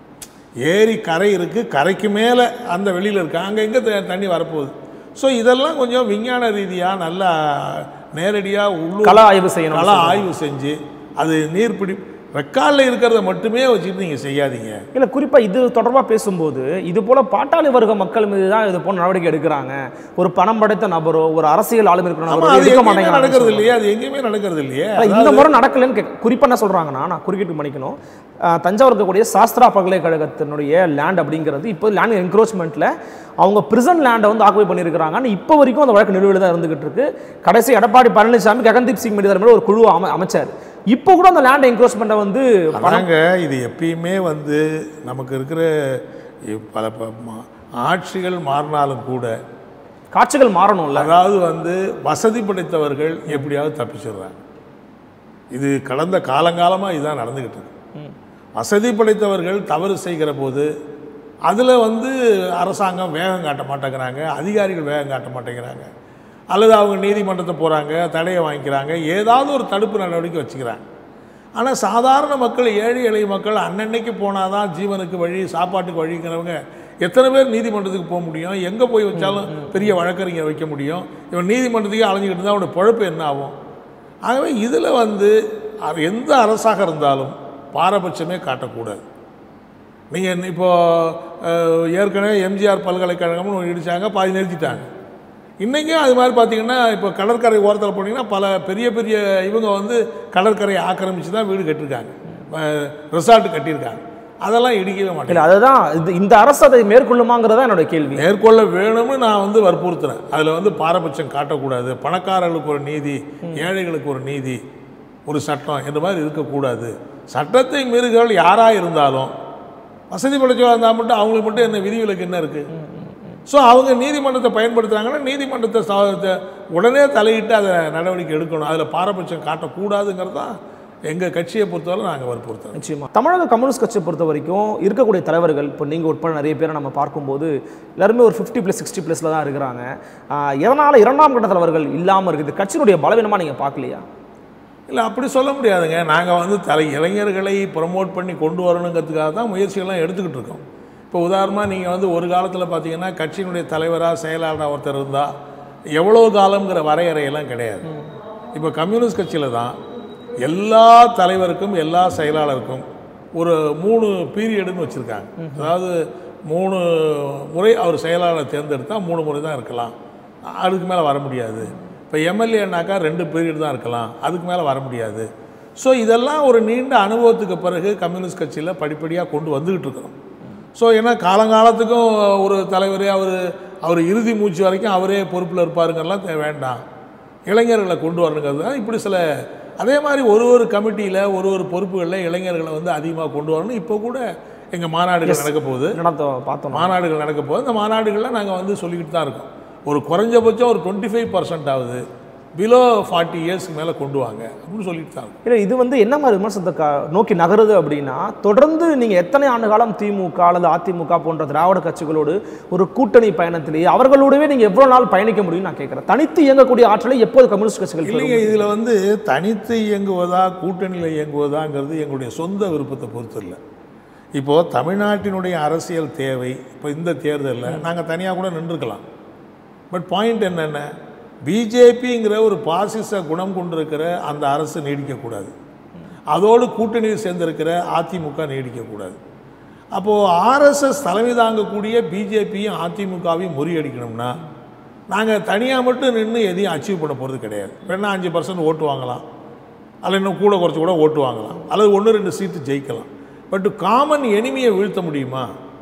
ஏரி கரை இருக்குது கரைக்கு மேலே அந்த வெளியில் இருக்கு அங்கே எங்கே தண்ணி வரப்போகுது ஸோ இதெல்லாம் கொஞ்சம் விஞ்ஞான ரீதியாக நல்லா நேரடியாக உள்ளூர் கள ஆய்வு செய்யணும் கள ஆய்வு செஞ்சு அது நீர்பிடி ரெக்கார்டில் இருக்கிறத மட்டுமே வச்சுட்டு நீங்கள் செய்யாதீங்க இல்லை குறிப்பாக இது தொடர்பாக பேசும்போது இது போல பாட்டாளி வர்க்க மக்கள் மீது தான் இது போல நடவடிக்கை எடுக்கிறாங்க ஒரு பணம் படைத்த நபரோ ஒரு அரசியல் ஆளுமை இருக்கிற ஆமா நபரோ அது எடுக்க எங்கேயுமே மாட்டேங்கிறாங்க நடக்கிறது இல்லையே அது எங்கேயுமே நடக்கிறது இல்லையே இல்ல, இந்த முறை நடக்கலைன்னு கேட்க குறிப்பாக என்ன சொல்கிறாங்கன்னா நான் குறுக்கிட்டு பண்ணிக்கணும் அஹ், தஞ்சாவூர் இருக்கக்கூடிய சாஸ்திரா பல்கலைக்கழகத்தினுடைய லேண்ட் அப்படிங்கிறது இப்போ லேண்ட் என்க்ரோச்மெண்ட்டில் அவங்க பிரிசன் லேண்டை வந்து ஆக்குபை பண்ணியிருக்கிறாங்க ஆனால் இப்போ வரைக்கும் அந்த வழக்கு நிலுவையில் தான் இருந்துகிட்டு இருக்கு கடைசி எடப்பாடி பழனிசாமி ககன்தீப் சிங் மெடிதர் மேலே ஒரு குழு அம அமைச்சார் இப்போ கூட அந்த லேண்ட் என்க்ரோச்மெண்ட்டை வந்து அதாங்க இது எப்பயுமே வந்து நமக்கு இருக்கிற இ- பல ப- மா- ஆட்சிகள் மாறினாலும் கூட காட்சிகள் மாறணும்ல அதாவது வந்து வசதி படைத்தவர்கள் எப்படியாவது தப்பிச்சிடுறாங்க இது கடந்த காலங்காலமாக இதுதான் நடந்துக்கிட்டு இருக்கு வசதி படைத்தவர்கள் தவறு செய்கிற போது அதில் வந்து அரசாங்கம் வேகம் காட்ட மாட்டேங்கிறாங்க அதிகாரிகள் வேகம் காட்ட மாட்டேங்கிறாங்க அல்லது அவங்க நீதிமன்றத்தை போகிறாங்க தடையை வாங்கிக்கிறாங்க ஏதாவது ஒரு தடுப்பு நடவடிக்கை வச்சுக்கிறாங்க ஆனால் சாதாரண மக்கள் ஏழை எளிய மக்கள் அன்னன்னைக்கு போனால் தான் ஜீவனுக்கு வழி சாப்பாட்டுக்கு வழிங்கிறவங்க எத்தனை பேர் நீதிமன்றத்துக்கு போக முடியும் எங்கே போய் வச்சாலும் பெரிய வழக்கறிஞர் வைக்க முடியும் இவன் நீதிமன்றத்துக்கே அலைஞ்சிக்கிட்டு இருந்தால் அவனோட பொழப்பு என்ன ஆகும் ஆகவே இதில் வந்து அது எந்த அரசாக இருந்தாலும் பாரபட்சமே காட்டக்கூடாது நீங்கள் இப்போ அஹ், ஏற்கனவே எம்ஜிஆர் பல்கலைக்கழகம்னு ஒன்று இடிச்சாங்க பாதி நிறுத்திட்டாங்க இன்றைக்கும் அது மாதிரி பார்த்தீங்கன்னா இப்போ கடற்கரை ஓரத்தில் போனீங்கன்னா பல பெரிய பெரிய இவங்க வந்து கடற்கரையை ஆக்கிரமித்து தான் வீடு கட்டியிருக்காங்க ரெசார்ட் கட்டியிருக்காங்க அதெல்லாம் இடிக்கவே மாட்டேன் இல்லை அதுதான் இது இந்த அரசு அதை மேற்கொள்ளுமாங்கிறதா என்னோட கேள்வி மேற்கொள்ள வேணும்னு நான் வந்து வற்புறுத்துறேன் அதில் வந்து பாரபட்சம் காட்டக்கூடாது பணக்காரர்களுக்கு ஒரு நீதி ஏழைகளுக்கு ஒரு நீதி ஒரு சட்டம் என்ற மாதிரி இருக்கக்கூடாது சட்டத்தை மீறுகள் யாராக இருந்தாலும் வசதி படைச்சவா இருந்தால் மட்டும் அவங்களுக்கு மட்டும் என்ன விதிவிலக்கு என்ன இருக்குது ஸோ அவங்க நீதிமன்றத்தை பயன்படுத்துகிறாங்கன்னா நீதிமன்றத்தை சா- உடனே தலையிட்டு அதை நடவடிக்கை எடுக்கணும் அதில் பாரபட்சம் காட்டக்கூடாதுங்கிறது தான் எங்கள் கட்சியை பொறுத்தவரை நாங்கள் வற்புறுத்துறோம் நிச்சயமா தமிழக கம்யூனிஸ்ட் கட்சியை பொறுத்த வரைக்கும் இருக்கக்கூடிய தலைவர்கள் இப்போ நீங்கள் உட்பட நிறைய பேரை நம்ம பார்க்கும்போது எல்லாருமே ஒரு ஃபிஃப்டி ப்ளஸ் சிக்ஸ்டி ப்ளஸில் தான் இருக்கிறாங்க ஆஹ் எதனால் இரண்டாம் கட்ட தலைவர்கள் இல்லாமல் இருக்குது கட்சியினுடைய பலவீனமாக நீங்கள் பார்க்கலையா இல்லை அப்படி சொல்ல முடியாதுங்க நாங்கள் வந்து தலை இளைஞர்களை ப்ரமோட் பண்ணி கொண்டு வரணுங்கிறதுக்காக தான் முயற்சிகள்லாம் எடுத்துக்கிட்டு இருக்கோம் இப்போ உதாரணமாக நீங்கள் வந்து ஒரு காலத்தில் பார்த்தீங்கன்னா கட்சியினுடைய தலைவராக செயலாளராக ஒருத்தர் இருந்தால் எவ்வளோ காலம்ங்கிற வரையறையெல்லாம் கிடையாது இப்போ கம்யூனிஸ்ட் கட்சியில் தான் எல்லா தலைவருக்கும் எல்லா செயலாளருக்கும் ஒரு மூணு பீரியடுன்னு வச்சுருக்காங்க அதாவது மூணு முறை அவர் செயலாளர் தேர்ந்தெடுத்தால் மூணு முறை தான் இருக்கலாம் அதுக்கு மேலே வர முடியாது இப்போ எம்எல்ஏனாக்கா ரெண்டு பீரியட் தான் இருக்கலாம் அதுக்கு மேலே வர முடியாது ஸோ இதெல்லாம் ஒரு நீண்ட அனுபவத்துக்கு பிறகு கம்யூனிஸ்ட் கட்சியில் படிப்படியாக கொண்டு வந்துக்கிட்டு இருக்கிறோம் ஸோ ஏன்னா காலங்காலத்துக்கும் ஒரு தலைவர் அவர் அவர் இறுதி மூச்சு வரைக்கும் அவரே பொறுப்பில் இருப்பாருங்கெல்லாம் தே- வேண்டாம் இளைஞர்களை கொண்டு வரணுங்கிறது தான் இப்படி சில அதே மாதிரி ஒரு ஒரு கமிட்டியில் ஒரு ஒரு பொறுப்புகளில் இளைஞர்களை வந்து அதிகமாக கொண்டு வரணும் இப்போ கூட எங்கள் மாநாடுகள் நடக்க போகுது நடத்த பார்த்தோம் மாநாடுகள் நடக்க போகுது அந்த மாநாடுகளில் நாங்கள் வந்து சொல்லிக்கிட்டு தான் இருக்கோம் ஒரு குறைஞ்சபட்சம் ஒரு டுவெண்ட்டி ஃபைவ் பர்சன்ட் ஆகுது பிலோ ஃபார்ட்டி இயர்ஸ்க்கு மேலே கொண்டு வாங்க அப்படின்னு சொல்லிட்டு தான் இருக்கோம். இல்லை இது வந்து என்ன மாதிரி விமர்சனத்தை க- நோக்கி நகருது அப்படின்னா தொடர்ந்து நீங்கள் எத்தனை ஆண்டு காலம் திமுக அல்லது அதிமுக போன்ற திராவிட கட்சிகளோடு ஒரு கூட்டணி பயணத்திலேயே அவர்களோடவே நீங்கள் எவ்வளோ நாள் பயணிக்க முடியும்னு நான் கேட்குறேன் தனித்து இயங்கக்கூடிய ஆற்றலை எப்போது கம்யூனிஸ்ட் கட்சிகள் பெறும்? இல்லைங்க இதில் வந்து தனித்து இயங்குவதா கூட்டணியில் இயங்குவதாங்கிறது எங்களுடைய சொந்த விருப்பத்தை பொறுத்து இல்லை இப்போது தமிழ்நாட்டினுடைய அரசியல் தேவை இப்போ இந்த தேர்தலில் நாங்கள் தனியாக கூட நின்றுக்கலாம் பட் பாயிண்ட் என்னென்ன பிஜேபிங்கிற ஒரு பாசிச குணம் கொண்டிருக்கிற அந்த அரசு நீடிக்கக்கூடாது அதோடு கூட்டணியில் சேர்ந்திருக்கிற அதிமுக நீடிக்கக்கூடாது அப்போது ஆர்எஸ்எஸ் தலைமை தாங்கக்கூடிய பிஜேபியும் அதிமுகவையும் முறியடிக்கணும்னா நாங்கள் தனியாக மட்டும் நின்று எதையும் அச்சீவ் பண்ண போகிறது கிடையாது வேணா அஞ்சு பர்சன்ட் ஓட்டு வாங்கலாம் அல்ல இன்னும் கூட குறைச்சி கூட ஓட்டு வாங்கலாம் அல்லது ஒன்று ரெண்டு சீட்டு ஜெயிக்கலாம் பட் காமன் எனிமியை வீழ்த்த முடியுமா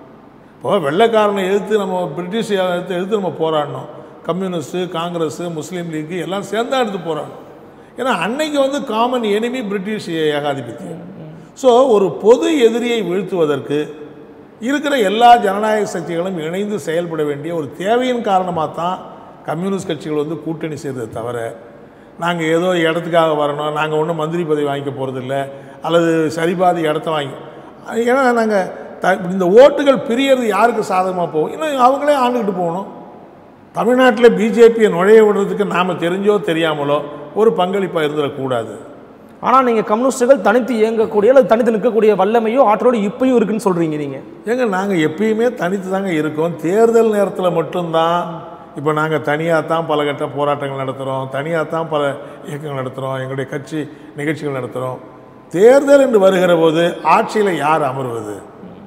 இப்போ வெள்ளைக்காரனை எதிர்த்து நம்ம பிரிட்டிஷ் எதிர்த்து எதிர்த்து நம்ம போராடணும் கம்யூனிஸ்ட்டு காங்கிரஸ் முஸ்லீம் லீக் எல்லாம் சேர்ந்தா எடுத்து போராடணும் ஏன்னா அன்னைக்கு வந்து காமன் எனிமி பிரிட்டிஷ் ஏகாதிபத்தியம் ஸோ ஒரு பொது எதிரியை வீழ்த்துவதற்கு இருக்கிற எல்லா ஜனநாயக சக்திகளும் இணைந்து செயல்பட வேண்டிய ஒரு தேவையின் காரணமாக தான் கம்யூனிஸ்ட் கட்சிகள் வந்து கூட்டணி செய்கிறதை தவிர நாங்கள் ஏதோ இடத்துக்காக வரணும் நாங்கள் ஒன்றும் மந்திரி பதவி வாங்கிக்க போகிறதில்ல அல்லது சரிபாதி இடத்த வாங்கி ஏன்னா நாங்கள் த இந்த ஓட்டுகள் பிரியறது யாருக்கு சாதகமாக போகும் இன்னும் அவங்களே ஆண்டுக்கிட்டு போகணும் தமிழ்நாட்டில் பிஜேபியை நுழைய விடுறதுக்கு நாம் தெரிஞ்சோ தெரியாமலோ ஒரு பங்களிப்பாக இருந்துடக்கூடாது ஆனால் நீங்கள் கம்யூனிஸ்டுகள் தனித்து இயங்கக்கூடிய அல்லது தனித்து நிற்கக்கூடிய வல்லமையோ ஆற்றலோடு இப்பயும் இருக்குன்னு சொல்கிறீங்க நீங்கள் ஏங்க நாங்கள் எப்பயுமே தனித்து தாங்க இருக்கோம் தேர்தல் நேரத்தில் மட்டும்தான் இப்போ நாங்கள் தனியாக தான் பல கட்ட போராட்டங்கள் நடத்துகிறோம் தனியாக தான் பல இயக்கங்கள் நடத்துகிறோம் எங்களுடைய கட்சி நிகழ்ச்சிகள் நடத்துகிறோம் தேர்தல் என்று வருகிற போது ஆட்சியில் யார் அமர்வது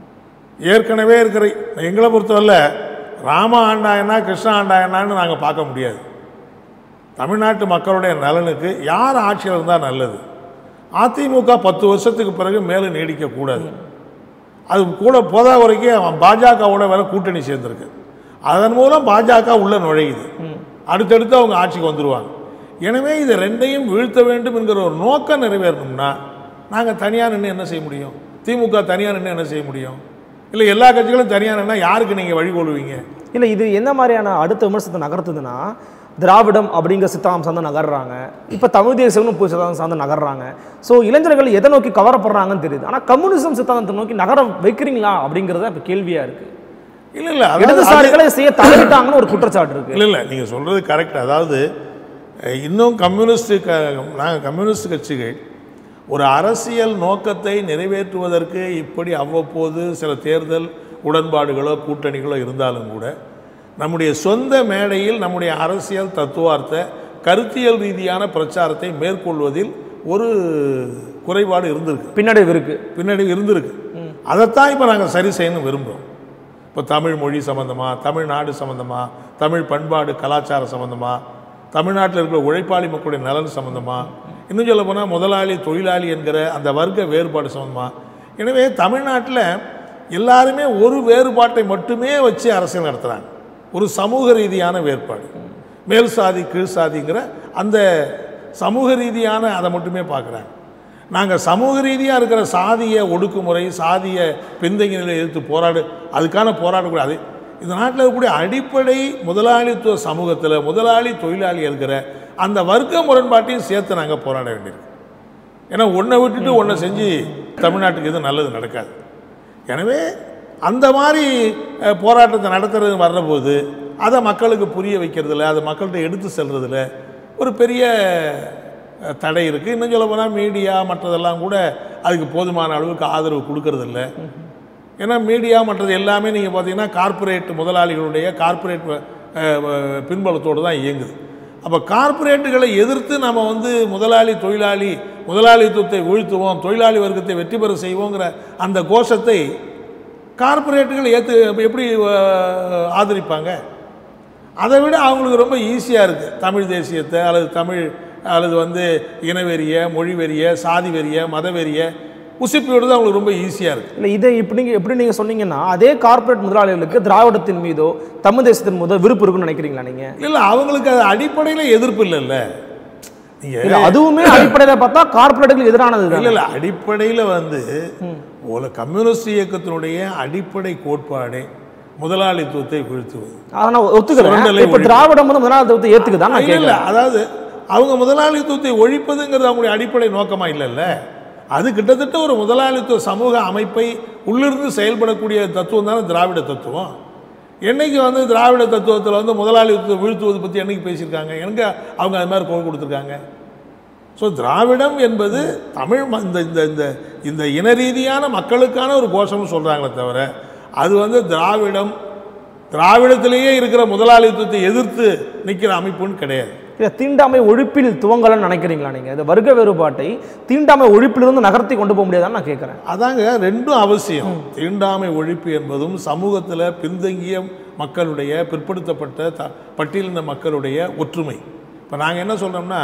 ஏற்கனவே இருக்கிற எங்களை பொறுத்தவரை ராம ஆண்டாயனா கிருஷ்ண ஆண்டாயனான்னு நாங்கள் பார்க்க முடியாது தமிழ்நாட்டு மக்களுடைய நலனுக்கு யார் ஆட்சியில் இருந்தால் நல்லது அதிமுக பத்து வருஷத்துக்கு பிறகு மேலே நீடிக்கக்கூடாது அது கூட போதா வரைக்கும் அவன் பாஜகவோட வேற கூட்டணி சேர்ந்துருக்கு அதன் மூலம் பாஜக உள்ள நுழையுது அடுத்தடுத்து அவங்க ஆட்சிக்கு வந்துருவாங்க எனவே இதை ரெண்டையும் வீழ்த்த வேண்டும் என்கிற ஒரு நோக்கம் நிறைவேறணும்னா நாங்கள் தனியாக நின்று என்ன செய்ய முடியும் திமுக தனியாக நின்று என்ன செய்ய முடியும் இல்லை எல்லா கட்சிகளும் தனியாக நின்னா யாருக்கு நீங்கள் வழிகொள்வீங்க இல்லை இது என்ன மாதிரியான அடுத்த விமர்சனத்தை நகர்த்துதுன்னா திராவிடம் அப்படிங்கிற சித்தாந்தம் சார்ந்து நகர்றாங்க இப்போ தமிழ் தேசியம்னு புது சித்தாந்தம் சார்ந்து நகர்றாங்க ஸோ இளைஞர்கள் எதை நோக்கி கவரப்படுறாங்கன்னு தெரியுது ஆனால் கம்யூனிசம் சித்தாந்தத்தை நோக்கி நகர வைக்கிறீங்களா அப்படிங்கிறத இப்போ கேள்வியாக இருக்கு இல்லை இல்லை அதாவது இடதுசாரிகளை செய்ய தவறிட்டாங்கன்னு ஒரு குற்றச்சாட்டு இருக்கு இல்லை இல்லை நீங்கள் சொல்கிறது கரெக்ட் அதாவது அஹ், இன்னும் கம்யூனிஸ்ட் க நாங்கள் கம்யூனிஸ்ட் கட்சிகள் ஒரு அரசியல் நோக்கத்தை நிறைவேற்றுவதற்கு இப்படி அவ்வப்போது சில தேர்தல் உடன்பாடுகளோ கூட்டணிகளோ இருந்தாலும் கூட நம்முடைய சொந்த மேடையில் நம்முடைய அரசியல் தத்துவார்த்த கருத்தியல் ரீதியான பிரச்சாரத்தை மேற்கொள்வதில் ஒரு குறைபாடு இருந்திருக்கு பின்னடைவு இருக்கு பின்னாடி இருந்திருக்கு அதைத்தான் இப்போ நாங்கள் சரி செய்யணும் விரும்புகிறோம் இப்போ தமிழ் மொழி சம்மந்தமாக தமிழ்நாடு சம்மந்தமாக தமிழ் பண்பாடு கலாச்சாரம் சம்மந்தமாக தமிழ்நாட்டில் இருக்கிற உழைப்பாளி மக்களுடைய நலன் சம்மந்தமாக இன்னும் சொல்ல போனால் முதலாளி தொழிலாளி என்கிற அந்த வர்க்க வேறுபாடு சம்மந்தமாக எனவே தமிழ்நாட்டில் எல்லாருமே ஒரு வேறுபாட்டை மட்டுமே வச்சு அரசியல் நடத்துகிறாங்க ஒரு சமூக ரீதியான வேறுபாடு மேல் சாதி கீழ் சாதிங்கிற அந்த சமூக ரீதியான அதை மட்டுமே பார்க்குறாங்க நாங்கள் சமூக ரீதியாக இருக்கிற சாதிய ஒடுக்குமுறை சாதிய பின்தங்கிய நிலையை எதிர்த்து போராடு அதுக்கான போராடக்கூடாது இந்த நாட்டில் இருக்கக்கூடிய அடிப்படை முதலாளித்துவ சமூகத்தில் முதலாளி தொழிலாளி இருக்கிற அந்த வர்க்க முரண்பாட்டையும் சேர்த்து நாங்கள் போராட வேண்டியிருக்கு ஏன்னா ஒன்றை விட்டுட்டு ஒன்றை செஞ்சு தமிழ்நாட்டுக்கு எதுவும் நல்லது நடக்காது எனவே அந்த மாதிரி அஹ், போராட்டத்தை நடத்துறது வர்றபோது அதை மக்களுக்கு புரிய வைக்கிறதுல அதை மக்கள்கிட்ட எடுத்து செல்றதுல ஒரு பெரிய அஹ், தடை இருக்குது இன்னும் சொல்ல போனால் மீடியா மற்றதெல்லாம் கூட அதுக்கு போதுமான அளவுக்கு ஆதரவு கொடுக்கறதில்ல ஏன்னா மீடியா மற்றது எல்லாமே நீங்கள் பார்த்தீங்கன்னா கார்ப்பரேட் முதலாளிகளுடைய கார்ப்பரேட் பின்பலத்தோடு தான் இயங்குது அப்போ கார்ப்பரேட்டுகளை எதிர்த்து நம்ம வந்து முதலாளி தொழிலாளி முதலாளித்துவத்தை வீழ்த்துவோம் தொழிலாளி வர்க்கத்தை வெற்றி பெற செய்வோங்கிற அந்த கோஷத்தை கார்ப்பரேட்டுகள் ஏற்று எப்படி அஹ், ஆதரிப்பாங்க அதை விட அவங்களுக்கு ரொம்ப ஈஸியாக இருக்குது தமிழ் தேசியத்தை அல்லது தமிழ் அல்லது வந்து இனவெறிய மொழி வெறிய சாதி வெறிய மத வெறிய உசிப்போடு தான் அவங்களுக்கு ரொம்ப ஈஸியாக இருக்குது இல்லை இதை இப்படி நீங்க எப்படி நீங்கள் சொன்னீங்கன்னா அதே கார்ப்பரேட் முதலாளிகளுக்கு திராவிடத்தின் மீதோ தமிழ் தேசத்தின் மீதோ விருப்பம் இருக்குன்னு நினைக்கிறீங்களா நீங்கள் இல்லை அவங்களுக்கு அது அடிப்படையில் எதிர்ப்பு இல்லைல்ல நீங்கள் இல்லை அதுவுமே அடிப்படையில் பார்த்தா கார்ப்பரேட்டுகளுக்கு எதிரானது இல்லை தான் இல்லை அடிப்படையில் வந்து ஒரு கம்யூனிஸ்ட் இயக்கத்தினுடைய அடிப்படை கோட்பாடே முதலாளித்துவத்தை வீழ்த்துவது அதை நான் ஒத்துக்கிறேன் சுரண்டலை இப்போ திராவிடம் வந்து முதலாளித்துவத்தை ஏற்றுக்குதான் நான் இல்லை இல்லை கேட்குறேன் அதாவது அவங்க முதலாளித்துவத்தை ஒழிப்பதுங்கிறது அவங்களுடைய அடிப்படை நோக்கமாக இல்லைல்ல அது கிட்டத்தட்ட ஒரு முதலாளித்துவ சமூக அமைப்பை உள்ளிருந்து செயல்படக்கூடிய தத்துவம் தானே திராவிட தத்துவம் என்னைக்கு வந்து திராவிட தத்துவத்தில் வந்து முதலாளித்துவத்தை வீழ்த்துவது பற்றி என்னைக்கு பேசியிருக்காங்க எனக்கு அவங்க அது மாதிரி குரல் கொடுத்துருக்காங்க ஸோ திராவிடம் என்பது தமிழ் ம- இந்த இந்த இந்த இந்த இன ரீதியான மக்களுக்கான ஒரு கோஷம்னு சொல்கிறாங்களே தவிர அது வந்து திராவிடம் திராவிடத்திலேயே இருக்கிற முதலாளித்துவத்தை எதிர்த்து நிற்கிற அமைப்புன்னு கிடையாது இல்லை தீண்டாமை ஒழிப்பில் துவங்கலன்னு நினைக்கிறீங்களா நீங்கள் இந்த வர்க்க வேறுபாட்டை தீண்டாமை ஒழிப்பிலிருந்து நகர்த்தி கொண்டு போக முடியாதான்னு நான் கேட்குறேன் அதாங்க ரெண்டும் அவசியம் தீண்டாமை ஒழிப்பு என்பதும் சமூகத்தில் பின்தங்கிய மக்களுடைய பிற்படுத்தப்பட்ட த பட்டியலின மக்களுடைய ஒற்றுமை இப்போ நாங்கள் என்ன சொல்கிறோம்னா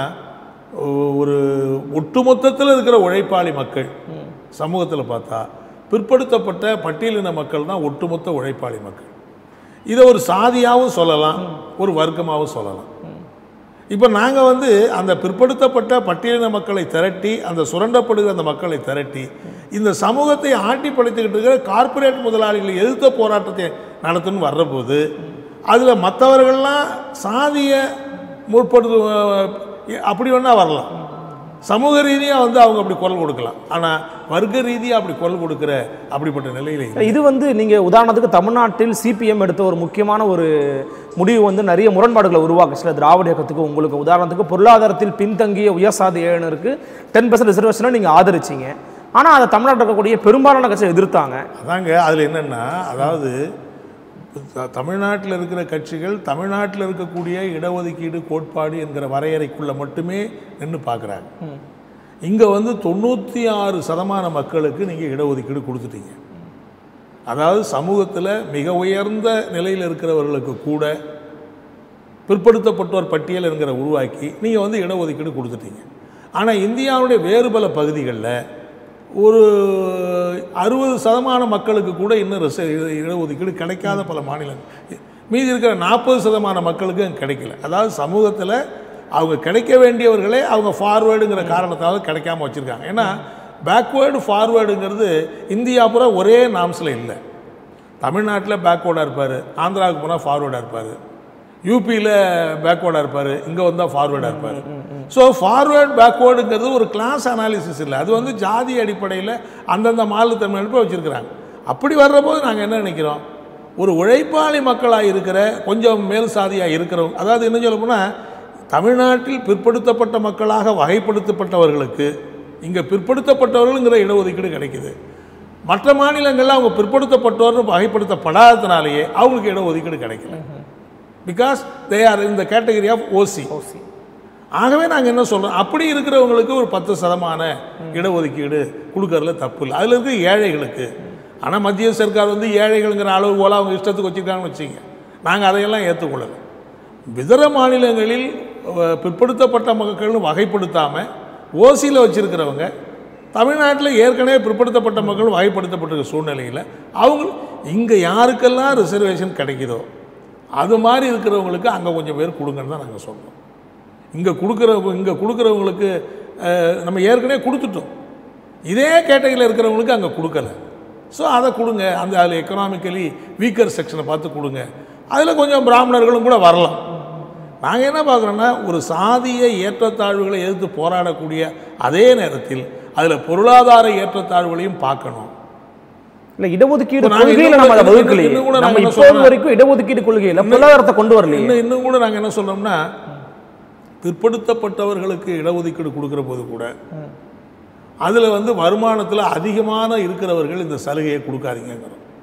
ஒரு ஒட்டுமொத்தத்தில் இருக்கிற உழைப்பாளி மக்கள் சமூகத்தில் பார்த்தா பிற்படுத்தப்பட்ட பட்டியலின மக்கள் தான் ஒட்டுமொத்த உழைப்பாளி மக்கள் இதை ஒரு சாதியாகவும் சொல்லலாம் ஒரு வர்க்கமாகவும் சொல்லலாம் இப்போ நாங்கள் வந்து அந்த பிற்படுத்தப்பட்ட பட்டியலின மக்களை திரட்டி அந்த சுரண்டப்படுகிற அந்த மக்களை திரட்டி இந்த சமூகத்தை ஆட்டி படைத்துக்கிட்டு இருக்கிற கார்ப்பரேட் முதலாளிகளை எதிர்த்த போராட்டத்தை நடத்தணும்னு வர்றபோது அதில் மற்றவர்கள்லாம் சாதிய முற்படுத்து அப்படி வேணா வரலாம் சமூக ரீதியாக வந்து அவங்க அப்படி குரல் கொடுக்கலாம் ஆனால் வர்க்க ரீதியாக அப்படி குரல் கொடுக்குற அப்படிப்பட்ட நிலையில் இல்லை. இது வந்து நீங்கள் உதாரணத்துக்கு தமிழ்நாட்டில் சிபிஎம் எடுத்த ஒரு முக்கியமான ஒரு முடிவு வந்து நிறைய முரண்பாடுகளை உருவாக்குச்சுல திராவிட இயக்கத்துக்கு உங்களுக்கு உதாரணத்துக்கு பொருளாதாரத்தில் பின்தங்கிய உயர்சாதி ஏழனருக்கு டென் பர்சன்ட் ரிசர்வேஷனை நீங்கள் ஆதரிச்சீங்க ஆனால் அதை தமிழ்நாட்டில் இருக்கக்கூடிய பெரும்பாலான கட்சியை எதிர்த்தாங்க அதாங்க அதில் என்னென்னா அதாவது த- தமிழ்நாட்டில் இருக்கிற கட்சிகள் தமிழ்நாட்டில் இருக்கக்கூடிய இடஒதுக்கீடு கோட்பாடு என்கிற வரையறைக்குள்ளே மட்டுமே நின்று பார்க்குறாங்க இங்கே வந்து தொண்ணூற்றி ஆறு சதமான மக்களுக்கு நீங்கள் இடஒதுக்கீடு கொடுத்துட்டீங்க அதாவது சமூகத்தில் மிக உயர்ந்த நிலையில் இருக்கிறவர்களுக்கு கூட பிற்படுத்தப்பட்டோர் பட்டியல் என்கிற உருவாக்கி நீங்கள் வந்து இடஒதுக்கீடு கொடுத்துட்டீங்க ஆனால் இந்தியாவுடைய வேறு பல பகுதிகளில் ஒரு அறுபது சதமான மக்களுக்கு கூட இன்னும் ரிச இட- இடஒதுக்கீடு கிடைக்காத பல மாநிலங்கள் மீதி இருக்கிற நாற்பது சதமான மக்களுக்கு அங்க கிடைக்கல அதாவது சமூகத்தில் அவங்க கிடைக்க வேண்டியவர்களே அவங்க ஃபார்வேர்டுங்கிற காரணத்தால கிடைக்காம வச்சுருக்காங்க ஏன்னா பேக்வேர்டு ஃபார்வேர்டுங்கிறது இந்தியா பூரா ஒரே நாம்ஸில் இல்லை தமிழ்நாட்டில் பேக்வேர்டாக இருப்பார் ஆந்திராவுக்கு போனால் ஃபார்வேர்டாக இருப்பார் யூபியில் பேக்வேர்டாக இருப்பார் இங்கே வந்தால் ஃபார்வேர்டாக இருப்பார் ஸோ ஃபார்வேர்ட் பேக்வேர்டுங்கிறது ஒரு கிளாஸ் அனாலிசிஸ் இல்லை அது வந்து ஜாதி அடிப்படையில் அந்தந்த மாநில தமிழ் வச்சுருக்கிறாங்க அப்படி வர்றபோது நாங்கள் என்ன நினைக்கிறோம் ஒரு உழைப்பாளி மக்களாக இருக்கிற கொஞ்சம் மேல் சாதியாக இருக்கிறவங்க அதாவது என்ன சொல்ல போனால் தமிழ்நாட்டில் பிற்படுத்தப்பட்ட மக்களாக வகைப்படுத்தப்பட்டவர்களுக்கு இங்கே பிற்படுத்தப்பட்டவர்களுங்கிற இடஒதுக்கீடு கிடைக்குது மற்ற மாநிலங்களில் அவங்க பிற்படுத்தப்பட்டோர்னு வகைப்படுத்தப்படாததுனாலேயே அவங்களுக்கு இடஒதுக்கீடு கிடைக்கல பிகாஸ் தே ஆர் இந்த கேட்டகரி ஆஃப் ஓசி ஆகவே நாங்கள் என்ன சொல்கிறோம் அப்படி இருக்கிறவங்களுக்கு ஒரு பத்து சதமான இடஒதுக்கீடு கொடுக்கறதுல தப்பு இல்லை அதில் இருக்க ஏழைகளுக்கு ஆனால் மத்திய சர்க்கார் வந்து ஏழைகளுங்கிற அளவு போல அவங்க இஷ்டத்துக்கு வச்சுருக்காங்கன்னு வச்சுங்க நாங்கள் அதையெல்லாம் ஏற்றுக்கொள்ளலை இதர மாநிலங்களில் அஹ், பிற்படுத்தப்பட்ட மக்கள்னு வகைப்படுத்தாமல் ஓசியில் வச்சுருக்கிறவங்க தமிழ்நாட்டில் ஏற்கனவே பிற்படுத்தப்பட்ட மக்கள் வகைப்படுத்தப்பட்டிருக்க சூழ்நிலையில் அவங்க இங்கே யாருக்கெல்லாம் ரிசர்வேஷன் கிடைக்குதோ அது மாதிரி இருக்கிறவங்களுக்கு அங்கே கொஞ்சம் பேர் கொடுங்கன்னு தான் நாங்கள் சொல்கிறோம் இங்கே கொடுக்குறவங்க இங்கே கொடுக்குறவங்களுக்கு அஹ், நம்ம ஏற்கனவே கொடுத்துட்டோம் இதே கேட்டகரியில் இருக்கிறவங்களுக்கு அங்கே கொடுக்கல ஸோ அதை கொடுங்க அந்த அதில் எக்கனாமிக்கலி வீக்கர் செக்ஷனை பார்த்து கொடுங்க அதில் கொஞ்சம் பிராமணர்களும் கூட வரலாம் நாங்கள் என்ன பார்க்குறோன்னா ஒரு சாதிய ஏற்றத்தாழ்வுகளை எதிர்த்து போராடக்கூடிய அதே நேரத்தில் அதில் பொருளாதார ஏற்றத்தாழ்வுகளையும் பார்க்கணும் இல்லை இடஒதுக்கீடு இப்ப நாங்க கொள்கையில இன்னும் நம்ம அதை கூட- வகுக்கலையே இன்னும் கூட நம்ம நாங்க என்ன இப்போது சொல்றோம்? வரைக்கும் இடஒதுக்கீடு கொள்கையில பொருளாதாரத்தை கொண்டு வரலையே இன்னும் இன்னும் கூட நாங்கள் என்ன சொல்கிறோம்னா பிற்படுத்தப்பட்டவர்களுக்கு இடஒதுக்கீடு கொடுக்குற போது கூட அதில் வந்து வருமானத்தில் அதிகமான இருக்கிறவர்கள் இந்த சலுகையை கொடுக்காதீங்கிறோம்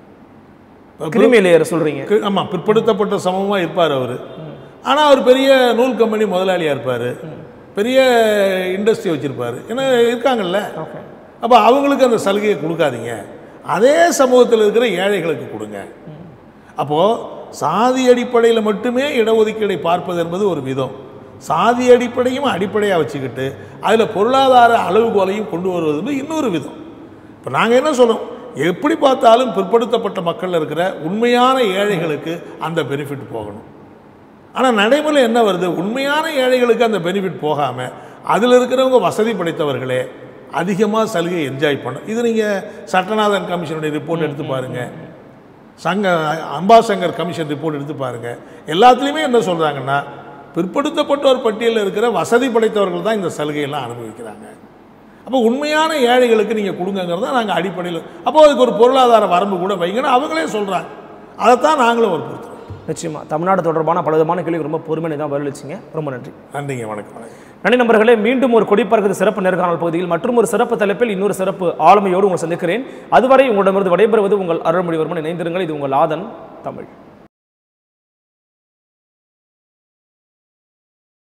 கிரிமி லேயர் சொல்றீங்க கு- ஆமா பிற்படுத்தப்பட்ட சமமா இருப்பார் அவர் ஆனா அவர் பெரிய நூல் கம்பெனி முதலாளியா இருப்பார் பெரிய இண்டஸ்ட்ரி வச்சிருப்பாரு ஏன்னா இருக்காங்கல்ல ஓகே அப்போ அவங்களுக்கு அந்த சலுகையை கொடுக்காதீங்க அதே சமூகத்தில் இருக்கிற ஏழைகளுக்கு கொடுங்க அப்போது சாதி அடிப்படையில் மட்டுமே இடஒதுக்கீடை பார்ப்பது என்பது ஒரு விதம் சாதி அடிப்படையும் அடிப்படையாக வச்சுக்கிட்டு அதில் பொருளாதார அளவுகோலையும் கொண்டு வருவது வந்து இன்னொரு விதம் இப்போ நாங்கள் என்ன சொல்றோம் எப்படி பார்த்தாலும் பிற்படுத்தப்பட்ட மக்கள் இருக்கிற உண்மையான ஏழைகளுக்கு அந்த பெனிஃபிட் போகணும் ஆனால் நடைமுறையில் என்ன வருது உண்மையான ஏழைகளுக்கு அந்த பெனிஃபிட் போகாமல் அதில் இருக்கிறவங்க வசதி படைத்தவர்களே அதிகமாக சலுகை என்ஜாய் பண்ணும் இது நீங்கள் சட்டநாதன் கமிஷனுடைய ரிப்போர்ட் எடுத்து பாருங்கள் சங்க அம்பாசங்கர் கமிஷன் ரிப்போர்ட் எடுத்து பாருங்கள் எல்லாத்துலேயுமே என்ன சொல்கிறாங்கன்னா பிற்படுத்தப்பட்டோர் பட்டியலில் இருக்கிற வசதி படைத்தவர்கள் தான் இந்த சலுகையெல்லாம் அனுபவிக்கிறாங்க அப்போ உண்மையான ஏழைகளுக்கு நீங்கள் கொடுங்கங்கிறத நாங்கள் அடிப்படையில் அப்போ அதுக்கு ஒரு பொருளாதார வரம்பு கூட வைங்கன்னு அவங்களே சொல்கிறாங்க அதைத்தான் நாங்களும் வற்புறுத்துறோம் நிச்சயமா தமிழ்நாடு தொடர்பான பல விதமான கேள்வி ரொம்ப பொறுமையை தான் பதிலளிச்சிங்க ரொம்ப நன்றி நன்றிங்க வணக்கம் வணக்கம் நன்றி நண்பர்களே மீண்டும் ஒரு கொடிப்பறக்குது சிறப்பு நேர்காணல் பகுதியில் மற்றும் ஒரு சிறப்பு தலைப்பில் இன்னொரு சிறப்பு ஆளுமையோடு உங்களை சந்திக்கிறேன் அதுவரை உங்களிடமிருந்து விடைபெறுவது உங்கள் அருள்மொழிவர்மன் இணைந்திருங்கள் இது உங்கள் ஆதன் தமிழ்